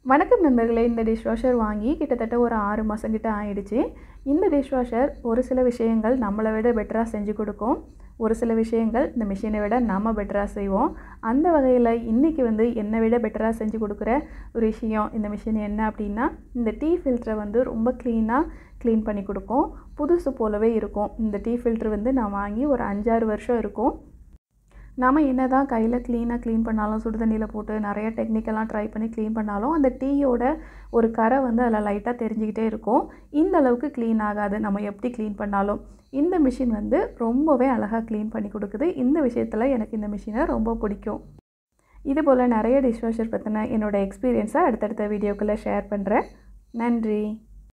வணக்கம் நண்பர்களே இந்த டிஷ் வாஷர் வாங்கி கிட்டத்தட்ட ஒரு ஆறு மாதம் கிட்ட ஆயிடுச்சு இந்த டிஷ் வாஷர் ஒரு சில விஷயங்கள் நம்மளை விட பெட்டராக செஞ்சு கொடுக்கும் ஒரு சில விஷயங்கள் இந்த மிஷினை விட நம்ம பெட்டராக செய்வோம் அந்த வகையில் இன்றைக்கி வந்து என்னை விட பெட்டராக செஞ்சு கொடுக்குற ஒரு விஷயம் இந்த மிஷின் என்ன அப்படின்னா இந்த டீ ஃபில்டரை வந்து ரொம்ப க்ளீனாக க்ளீன் பண்ணி கொடுக்கும் புதுசு போலவே இருக்கும் இந்த டீ ஃபில்ட்ரு வந்து நான் வாங்கி ஒரு அஞ்சாறு வருஷம் இருக்கும் நாம் என்ன தான் கையில் க்ளீனாக க்ளீன் பண்ணாலும் சுடு தண்ணியில் போட்டு நிறைய டெக்னிக்கெல்லாம் ட்ரை பண்ணி க்ளீன் பண்ணாலும் அந்த டீயோட ஒரு கரை வந்து அதில் லைட்டாக தெரிஞ்சுக்கிட்டே இருக்கும் இந்த அளவுக்கு க்ளீன் ஆகாது நம்ம எப்படி க்ளீன் பண்ணாலும் இந்த மிஷின் வந்து ரொம்பவே அழகாக க்ளீன் பண்ணி கொடுக்குது இந்த விஷயத்தில் எனக்கு இந்த மிஷினை ரொம்ப பிடிக்கும் இது போல் நிறைய டிஷ்வாஷர் பற்றின என்னோடய எக்ஸ்பீரியன்ஸை அடுத்தடுத்த வீடியோக்குள்ளே ஷேர் பண்ணுறேன் நன்றி